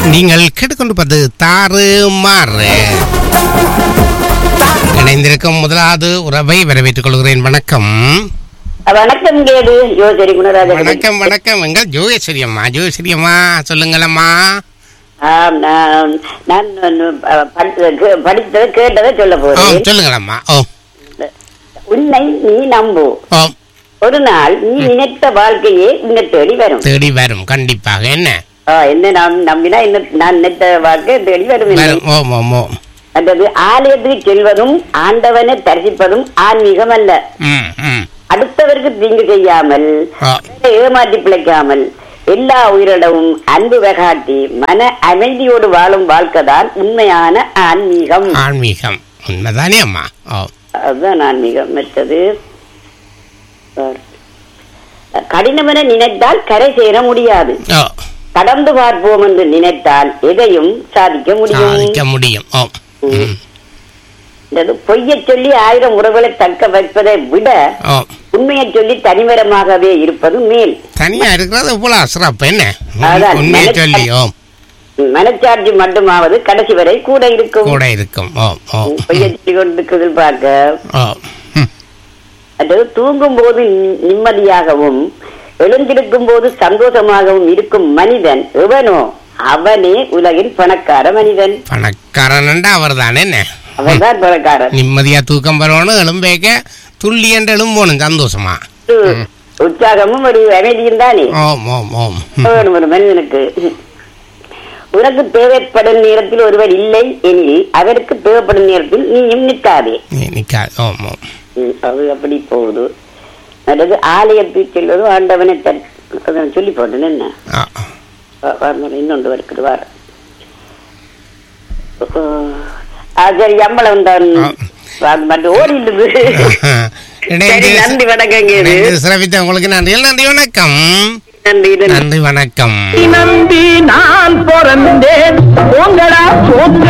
நீங்கள் கேட்டுக்கொண்டிருப்பது தாறு மாறு இணைந்திருக்கும் முதலாவது உறவை வரவேற்றுக் கொள்கிறேன் வணக்கம் வணக்கம் கேது யோசரி குணராஜ வணக்கம் வணக்கம் எங்கள் ஜோகேஸ்வரி அம்மா ஜோகேஸ்வரி அம்மா சொல்லுங்களம்மா ஆம், நான் நான் அஹ், படித்ததை கே- படித்ததை கேட்டதை சொல்ல ஓ போறேன் சொல்லுங்களம்மா ஓ உன்னை நீ நம்பு ஓ ஒரு நாள் நீ நினைத்த வாழ்க்கையே உன்னை தேடி வரும் தேடி வரும் கண்டிப்பாக என்ன ஆ, என்ன நாம் நம்பினா என்ன நான் நினைத்த வாழ்க்கை தேடி வரும் இல்லை. வரும் ஓம் ஓம் ஓம் அதாவது ஆலயத்துக்கு செல்வதும் ஆண்டவனை தரிசிப்பதும் ஆன்மீகம் அல்ல ம் ம் அடுத்தவருக்கு தீங்கு செய்யாமல் ஓ ஏமாற்றி பிழைக்காமல் எல்லா உயிரிடமும் அன்பு வெகாட்டி மன அமைதியோடு வாழும் வாழ்க்கைதான் உண்மையான ஆன்மீகம் ஆன்மீகம் உண்மைதானே அம்மா ஓ அதுதான் ஆன்மீகம் மற்றது பார். கடினமென நினைத்தால் கரை சேர முடியாது ஓ கடந்து பார்ப்போம் என்று நினைத்தால் எதையும் சாதிக்க முடியும் சாதிக்க முடியும் ஓ ம் அதாவது பொய்யச் சொல்லி ஆயிரம் உறவுகளை தக்க வைப்பதை விட ஓ உண்மையை சொல்லி தனிமரமாகவே இருப்பது மேல் தனியா இருக்கிறது இவ்வளவு சிறப்பு என்ன அதான், உண்மையை நினைச்ச- சொல்லி ஓ மனச்சார்ஜ் மட்டுமாவது கடைசி வரை கூட இருக்கும் கூட இருக்கும் ஓ ஓ பொய்யை சொல்லி கொண்டிருக்கிறது பார்க்க ஓ ம். அதாவது தூங்கும் போது நி- நிம்மதியாகவும் எழுந்திருக்கும் போது சந்தோஷமாகவும் இருக்கும் மனிதன் எவனோ அவனே உலகின் பணக்கார மனிதன் பணக்காரன்டா அவர் தானே என்ன அவன்தான் பணக்காரன் நிம்மதியா தூக்கம் வரணும் எலும்பேக்க துள்ளி என்று எழும்போணும் சந்தோஷமா ஒரு உற்சாகமும் ஒரு அமைதியும் தானே ஓம் ஓம் ஓம் ம். வேணும் ஒரு மனிதனுக்கு உனக்கு தேவைப்படும் நேரத்தில் ஒருவர் இல்லை எனில் அவருக்கு தேவைப்படும் நேரத்தில் நீயும் நிற்காதே நீ நிக்காது ஓம் ஓம் ம், அது அப்படி போகுது அல்லது ஆலயத்துக்கு செல்வது ஆண்டவனை தன் அதை சொல்லி போட்டேன் என்ன ஆ. வ- வரணும், இன்னொன்று இருக்குது வார சரி அம்பளம் தான் ஆ. அது மட்டும் ஓடிட்டு சரி நன்றி வணக்கம் கேது இணைந்து சிறப்பித்த உங்களுக்கு நன்றி நன்றி வணக்கம் நன்றி நன்றி நன்றி வணக்கம் நம்பி நான் பிறந்தேன் உங்களா சொந்த